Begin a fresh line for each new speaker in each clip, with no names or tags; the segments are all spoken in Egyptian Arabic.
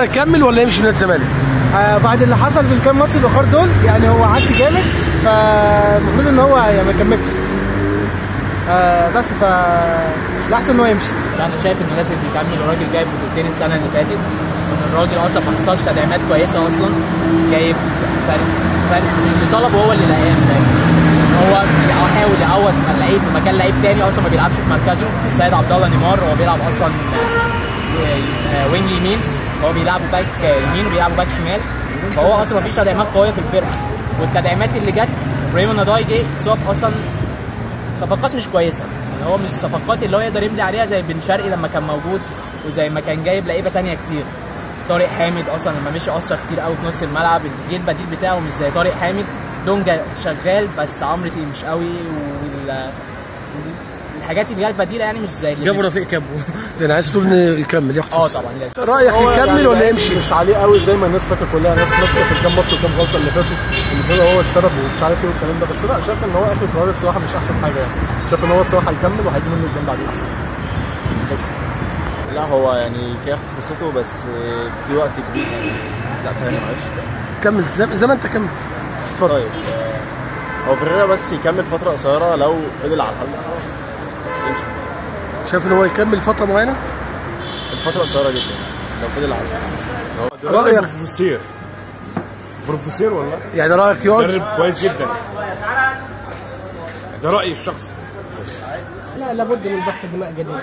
فيريرا يكمل ولا يمشي من نادي الزمالك؟
آه بعد اللي حصل في الكام ماتش الاخر دول يعني هو عك جامد فالمفروض ان هو يعني ما يكملش آه بس ف الاحسن ان هو يمشي
لا انا شايف انه لازم يكمل الراجل جايب بطولتين السنه اللي فاتت وان الراجل اصلا ما حصلش تدعيمات كويسه اصلا جايب فرق فرق مش اللي طلبه هو اللي لقاه فاهم؟ هو حاول يعوض لعيب مكان لعيب تاني اصلا ما بيلعبش في مركزه السيد عبد الله نيمار هو بيلعب اصلا آه، وينج يمين هو بيلعبوا باك يمين وبيلعبوا باك شمال فهو اصلا ما فيش تدعيمات قويه في الفرقه والتدعيمات اللي جت ريمون نضاي جه اتصاب اصلا صفقات مش كويسه يعني هو مش صفقات اللي هو يقدر يملي عليها زي بن شرقي لما كان موجود وزي ما كان جايب لعيبه تانية كتير طارق حامد اصلا لما مشي اثر كتير قوي في نص الملعب الجيل البديل بتاعه مش زي طارق حامد دونجا شغال بس عمرو سي مش قوي وال الحاجات اللي جت بديله يعني مش زي اللي
جابوا
مشي.
رفيق كابو يعني عايز تقول انه يكمل ياخد
اه
فرصة.
طبعا لازم
رايك
هو
يكمل
يعني
ولا يمشي؟
مش عليه قوي زي ما الناس فاكره كلها ناس ماسكه في الكام ماتش والكام غلطه اللي فاتوا اللي فاتوا هو السبب ومش عارف ايه والكلام ده بس لا شايف ان هو اخر قرار الصراحه مش احسن حاجه يعني شايف ان هو الصراحه هيكمل وهيجي منه قدام بعدين احسن بس
لا هو يعني كان ياخد فرصته بس في وقت كبير يعني لا تاني معلش
كمل زي, زي ما انت كمل اتفضل
طيب آه، هو فيريرا بس يكمل فترة قصيرة لو فضل على الحل خلاص يمشي
شايف ان هو يكمل فتره معينه؟
الفترة قصيرة جدا لو فضل على الحل
رايك
بروفيسير بروفيسير والله
يعني رايك يقعد
مدرب كويس جدا ده رأيي الشخصي
لا لابد من ضخ دماء جديدة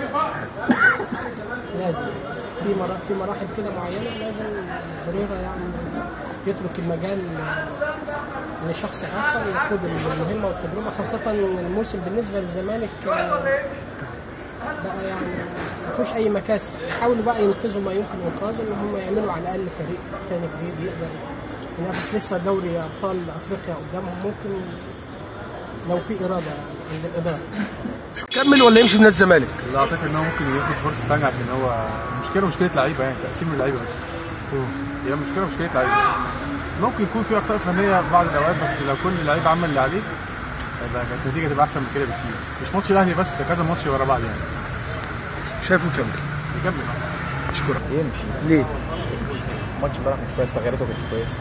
لازم في مرا... في مراحل كده معينة لازم فريرا يعني يترك المجال لشخص آخر يخوض المهمة والتجربة خاصة إن الموسم بالنسبة للزمالك آه، بقى يعني ما فيهوش أي مكاسب يحاولوا بقى ينقذوا ما يمكن إنقاذه إن هم يعملوا على الأقل فريق تاني جديد يقدر ينافس لسه دوري أبطال أفريقيا قدامهم ممكن لو في إرادة عند الإدارة
كمل ولا يمشي من نادي الزمالك؟
لا اعتقد ان هو ممكن ياخد فرصه ثانيه عشان هو المشكله مشكله لعيبه يعني تقسيم اللعيبه بس هي مشكله مشكله لعيبه ممكن يكون في اخطاء فنيه في بعض الاوقات بس لو كل لعيب عمل اللي عليه يبقى كانت النتيجه تبقى احسن من كده بكتير مش ماتش الاهلي بس ده كذا ماتش ورا بعض يعني
شايفه يكمل
يكمل
اشكرك
يمشي
ليه؟
الماتش امبارح مش كويس تغييراته ما كانتش كويسة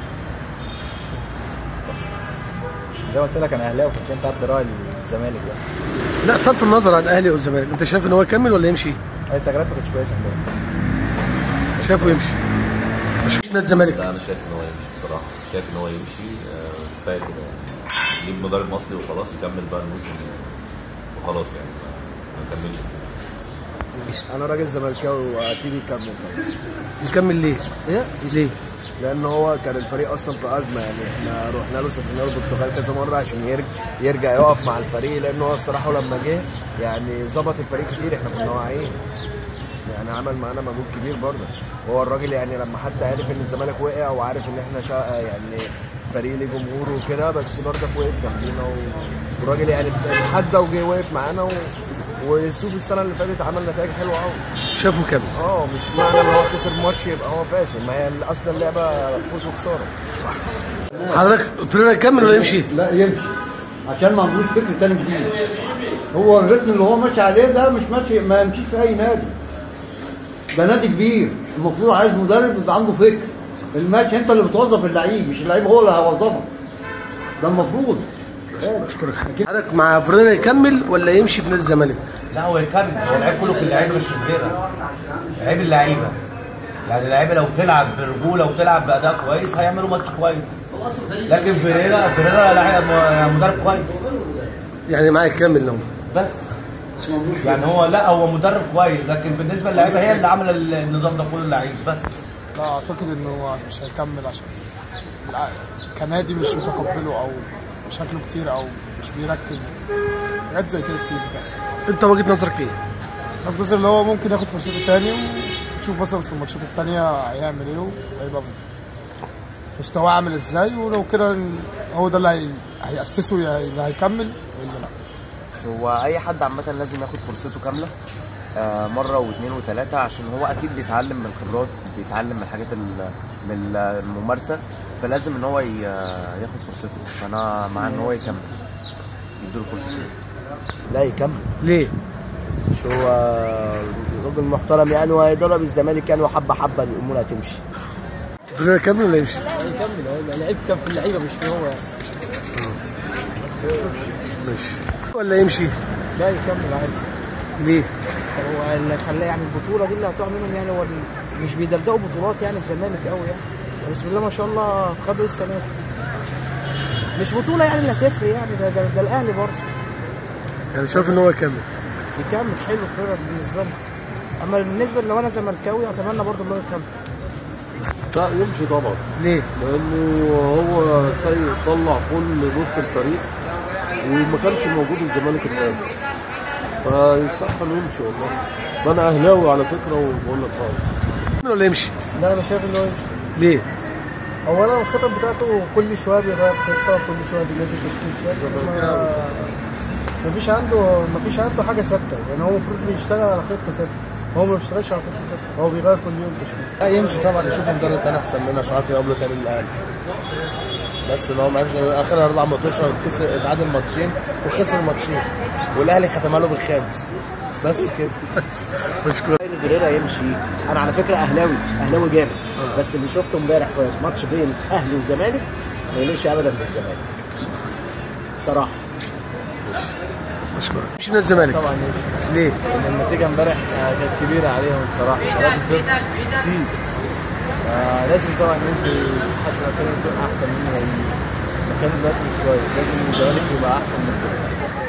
بس زي ما قلت لك انا اهلاوي كنت ينفع ادي راي للزمالك يعني
لا صرف النظر عن الاهلي والزمالك انت شايف ان هو يكمل ولا يمشي؟
اي التغييرات ما كانتش كويسة امبارح
شايفه يمشي مش نادي الزمالك
لا انا شايف ان هو يمشي بصراحه شايف ان هو يمشي آه، كفايه كده يعني يجيب مدرب مصري وخلاص يكمل بقى الموسم وخلاص يعني ما يكملش
انا راجل زملكاوي واكيد يكمل طبعا
يكمل ليه؟
ايه
ليه؟
لان هو كان الفريق اصلا في ازمه يعني احنا رحنا له سافرنا له البرتغال كذا مره عشان يرجع يرجع يقف مع الفريق لان هو الصراحه لما جه يعني ظبط الفريق كتير احنا كنا واعيين يعني عمل معانا مجهود كبير برضه هو الراجل يعني لما حتى عرف ان الزمالك وقع وعارف ان احنا شا... يعني فريق ليه جمهور وكده بس برضك وقف جنبينا و... والراجل يعني اتحدى وجه وقف معانا و... وشوف السنه اللي فاتت عمل نتائج حلوه قوي
شايفه يكمل
اه مش معنى ان هو خسر ماتش يبقى هو فاشل ما هي اصلا اللعبه فوز وخساره
حضرتك فيريرا يكمل ولا يمشي؟
لا يمشي عشان ما عندوش فكر تاني جديد هو الريتم اللي هو ماشي عليه ده مش ماشي ما يمشيش في اي نادي ده نادي كبير المفروض عايز مدرب يبقى عنده فكر الماتش انت اللي بتوظف اللعيب مش اللعيب هو اللي هيوظفك ده المفروض
اشكرك حضرتك مع فيريرا يكمل ولا يمشي في نادي الزمالك؟
لا هو يكمل هو العيب كله في اللعيبه مش في فريرة عيب اللعيبه يعني اللعيبه لو تلعب برجوله وتلعب باداء كويس هيعملوا ماتش كويس لكن فيريرا فيريرا لاعب مدرب كويس
يعني معاك يكمل لو
بس يعني هو لا هو مدرب كويس لكن بالنسبه للعيبه هي اللي عامله النظام ده كله اللعيب بس
لا اعتقد انه هو مش هيكمل عشان الع- كنادي مش متقبله او شكله كتير او مش بيركز حاجات زي كده كتير بتحصل
انت وجهه نظرك ايه؟
نقدر اللي هو ممكن ياخد فرصته تاني ونشوف مثلا في الماتشات التانية هيعمل ايه وهيبقى في مستواه عامل ازاي ولو كده هو ده اللي هي- هيأسسه يا اللي هيكمل ولا لا
هو اي حد عامه لازم ياخد فرصته كامله آه، مره واثنين وثلاثه عشان هو اكيد بيتعلم من الخبرات بيتعلم من الحاجات ال- من الممارسه فلازم ان هو ي- ياخد فرصته فانا مع ان هو يكمل يديله فرصته
لا يكمل
ليه؟
مش هو راجل محترم يعني وهيدرب الزمالك يعني وحبه حبه الامور هتمشي
فيريرا يكمل ولا يمشي؟
يكمل هو العيب كان في اللعيبه مش في هو يعني
ماشي ولا يمشي؟
لا يكمل عادي
ليه؟
هو اللي خلاه يعني البطوله دي اللي هتقع منهم يعني هو ال- مش بيدردقوا بطولات يعني الزمالك قوي يعني بسم الله ما شاء الله خدوا السنه دي مش بطوله يعني اللي هتفرق يعني ده ده, ده الاهلي برضه
يعني شايف ان هو يكمل
يكمل حلو فرق بالنسبه لنا اما بالنسبه لو انا زملكاوي اتمنى برضه ان هو يكمل
لا يمشي طبعا
ليه؟
لانه هو سيء طلع كل نص الفريق وما كانش موجود الزمالك النهائي فيستحسن يمشي والله ده انا اهلاوي على فكره وبقول لك اه
ولا يمشي؟
لا انا شايف ان هو يمشي
ليه؟
اولا الخطط بتاعته كل شويه بيغير خطه كل شويه بينزل تشكيل شكل ما مفيش عنده مفيش عنده حاجه ثابته يعني هو المفروض يشتغل على خطه ثابته هو ما بيشتغلش على خطه ثابته هو بيغير كل يوم تشكيل
لا يمشي طبعا يشوف مدرب تاني احسن منه عشان يعرف يقابله تاني الاهلي بس ان هو ما عرفش اخر اربع ماتشات كسب اتعادل ماتشين وخسر ماتشين والاهلي ختمها له بالخامس بس كده
مشكور
فيريرا يمشي انا على فكره اهلاوي اهلاوي جامد بس اللي شفته امبارح في ماتش بين اهلي وزمالك ما يمشي ابدا بالزمالك بصراحه
مشكور مش من الزمالك
طبعا يمشي
ليه؟
لان النتيجه امبارح آه، كانت كبيره عليهم الصراحه 3 0 كتير آه، لازم طبعا يمشي يشوف حد مكانه يكون احسن منه لان مكانه دلوقتي مش كويس لازم الزمالك يبقى احسن من كده